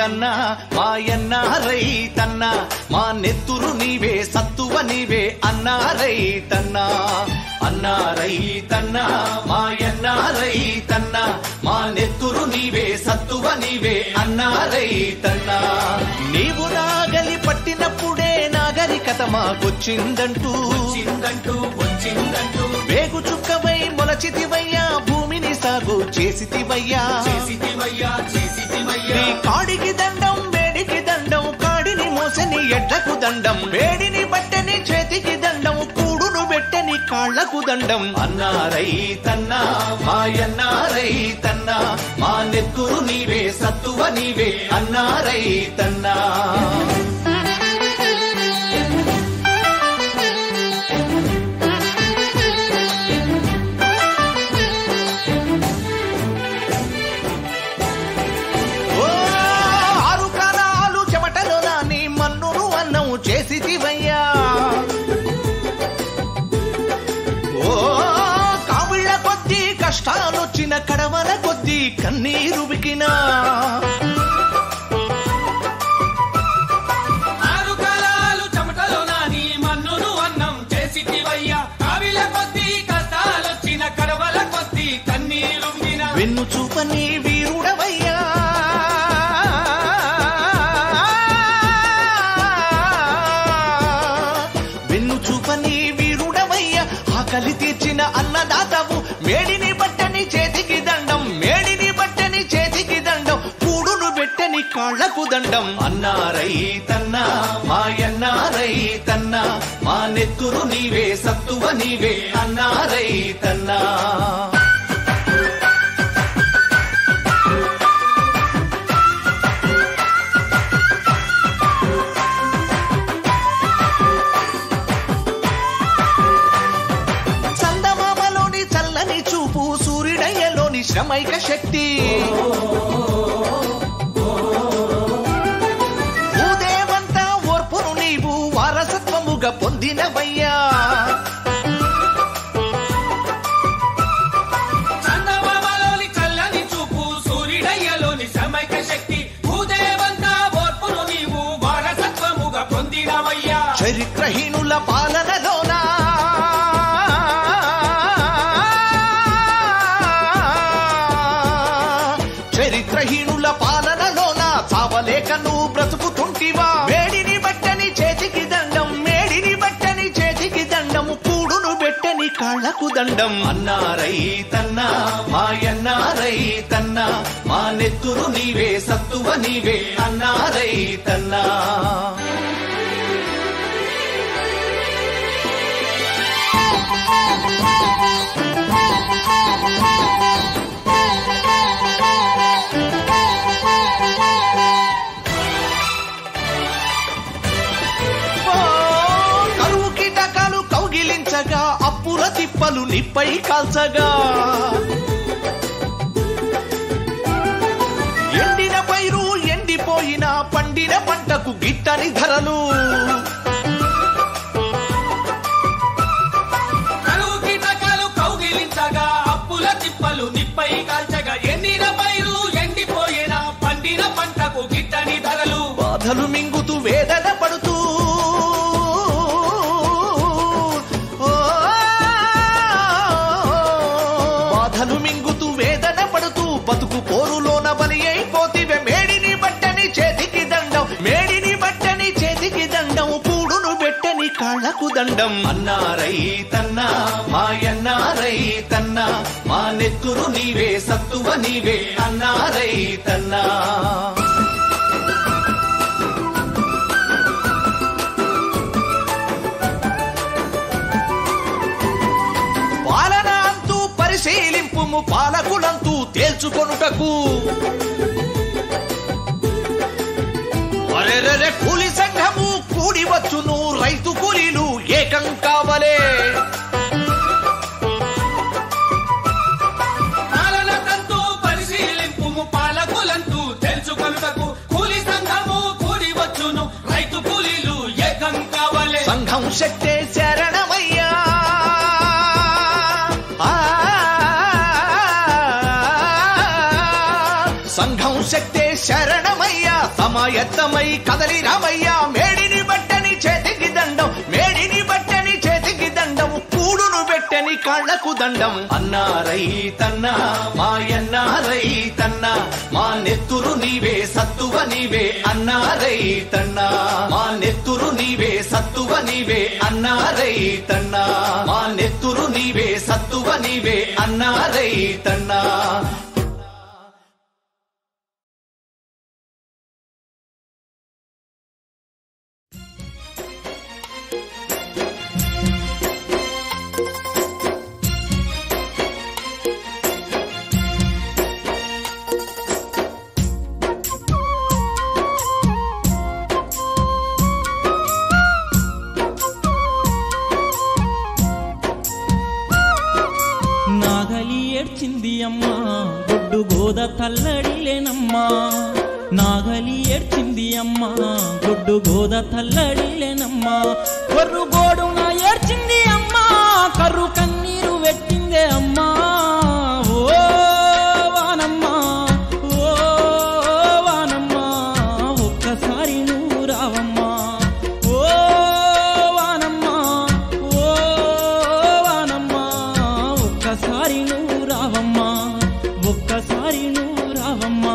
రైతన్నా మాయన్న రైతన్నా మా నెత్తురు నీవే సత్తువ నీవే అన్నా రైతన్నా అన్నా రైతన్నా మాయన్న రైతన్నా మా నెత్తురు నీవే సత్తువ నీవే అన్నా రైతన్నా నీవు నాగలి పట్టినప్పుడే నాగరికత మాకొచ్చిందంటూ వచ్చిందంటూ వచ్చిందంటూ వేగు చుక్కవై మొలచితివయ్యా భూమిని సాగు చేసితివయ్యా చేసిటివయ్యా చేసిటివయ్యా నీ కాడికి దండం వేడికి దండం కాడిని మోసని ఎడ్లకు దండం వేడిని బట్టని చేతికి దండం కూడును పెట్టని కాళ్లకు దండం అన్నా రైతన్నా మాయన్నా రైతన్నా మా నెత్తురు నీవే సత్తువ నీవే అన్నా రైతన్నా ఓ ఆరు కాలాలు చెమటలో నాని మన్నును అన్నం చేసితివయ్యా ఓ కావిళ్ళ కొద్దీ కష్టాలొచ్చిన కడవల కొద్దీ కన్నీరు బికినా ఆరు కాలాలు చెమటలో నాని మన్నును అన్నం చేసిటివయ్యా కావిల కొద్దీ కష్టాలొచ్చిన కడవల కొద్దీ కన్నీరు వినా వెన్ను చూపని వీరుడవయ్యా వెన్ను చూపని వీరుడవయ్యా ఆకలి తీర్చిన అన్నదాతవు మేడిని బట్టని చేతికి దండం మేడిని బట్టని చేతికి దండం కూడును పెట్టని కాళ్లకు దండం అన్నా రైతన్నా మాయన్నా రైతన్నా మా నెత్తురు నీవే సత్తువ నీవే అన్నా రైతన్నా చందమామలోని చల్లని చూపు సూర్యుడయ్యలోని శ్రమైక శక్తి భూదేవంతా ఓర్పును నీవు వారసత్వముగా పొందినవయ్యా చందమామలోని చల్లని చూపు సూర్యుడయ్యలోని సమైక శక్తి భూదేవంతా ఓర్పును నీవు వారసత్వముగా పొందినవయ్యా చరిత్రహీనుల పాలనలోనా చరిత్రహీనుల పాలనలోన చావలేక నువ్వు బ్రతుకుతుంటివా వేడిని బట్టని చేతికి దండం మేడిని బట్టని చేతికి దండం కూడును పెట్టని కాళ్లకు దండం అన్నా రైతన్నా మాయన్నా రైతన్నా మా నెత్తురు నీవే సత్తువ నీవే అన్నా రైతన్నా ఓ, కరువు కీటకాలు కౌగిలించగా అప్పుల తిప్పలు నిప్పై కాల్చగా ఎండిన పైరు ఎండిపోయిన పండిన పంటకు గిట్టని ధరలు కరువు కీటకాలు కౌగిలించగా అప్పుల తిప్పలు నిప్పై కాల్చగా ఎండిన పైరు ఎండిపోయిన పండిన పంటకు గిట్టని ధరలు బాధలు మింగుతూ వేదన పడుతూ ఓ, బాధలు మింగుతూ వేదన పడుతూ బతుకు పోరులోన బలి అయిపోతివే మేడిని బట్టని చేతికి దండం మేడిని బట్టని చేతికి దండం కూడును పెట్టని కాళ్లకు దండం అన్నా రైతన్నా మాయన్నా రైతన్నా మా నెత్తురు నీవే సత్తువ నీవే అన్నా రైతన్నా పాలన అంతూ పరిశీలింపుము పాలకులంతూ తేల్చుకొనుటకు అరెరెరె కూలి సంఘము కూడి వచ్చును రైతు కూలీలు ఏకం కావలే పాలన తంతు పరిశీలింపుము పాలకులంతూ తెలుసుకొనుటకు కూలి సంఘము కూడి వచ్చును రైతు కూలీలు ఏకం కావలే సంఘం శక్తే శరణమయ్యా ఆ, సంఘం శక్తే శరణమయ్యా సమాయత్తమై కదలి రామయ్య మేడిని బట్టని చేతికి దండం మేడిని బట్టని చేతికి దండం కూడును పెట్టని కాళ్లకు దండం అన్నారై తన్న మాయన్నారై తన్న మా నెత్తురు నీవే సత్తువ నీవే అన్నారై తన్న మా నెత్తురు నీవే సత్తువ నీవే అన్నారై తన్న మా నెత్తురు నీవే సత్తువ నీవే అన్నారై తన్నా నాగలి ఏడ్చింది అమ్మా గుడ్డు గోద తల్లడిలేనమ్మా నాగలి ఏడ్చింది అమ్మా గుడ్డు గోద తల్లడిలేనమ్మా కొర్రు గోడున ఏడ్చింది అమ్మా కర్రు కన్నీరు పెట్టిందే అమ్మా ఓ వానమ్మా ఓ వానమ్మా ఒక్కసారి నువ్వు రావమ్మా ఓ వానమ్మా ఓ వానమ్మా ఒక్కసారి నువ్వు రావమ్మా ఒక్కసారి నువ్వు రావమ్మా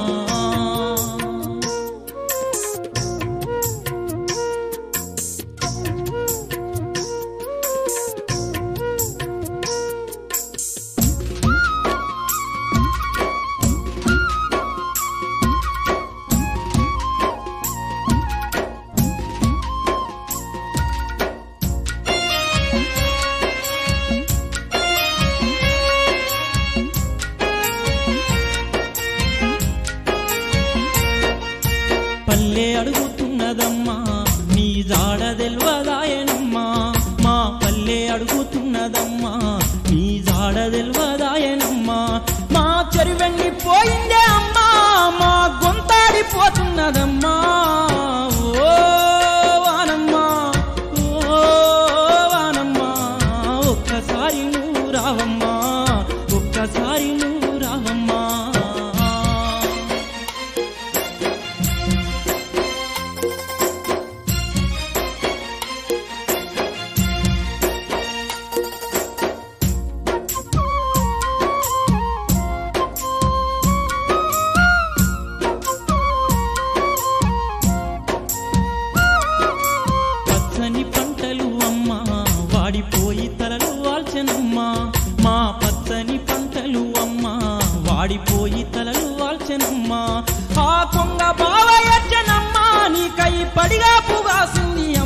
పల్లె అడుగుతున్నదమ్మా నీ జాడ తెల్వదాయనమ్మా మా పల్లె అడుగుతున్నదమ్మా నీ జాడ తెల్వదాయనమ్మా మా చెరువెళ్ళి పోయిందే అమ్మా మా గొంతాడిపోతున్నదమ్మా ఓ వానమ్మా ఓ వానమ్మా ఒక్కసారి నువ్వు రావమ్మా ఒక్కసారి నువ్వు రావమ్మా పచ్చని పంటలు అమ్మా వాడిపోయి తలలు వాల్చెనమ్మా మా పచ్చని పంటలు అమ్మా వాడిపోయి తలలు వాల్చెనమ్మా ఆ కొంగ బావ ఎచ్చనమ్మా నీకై పడిగా పుగాసింది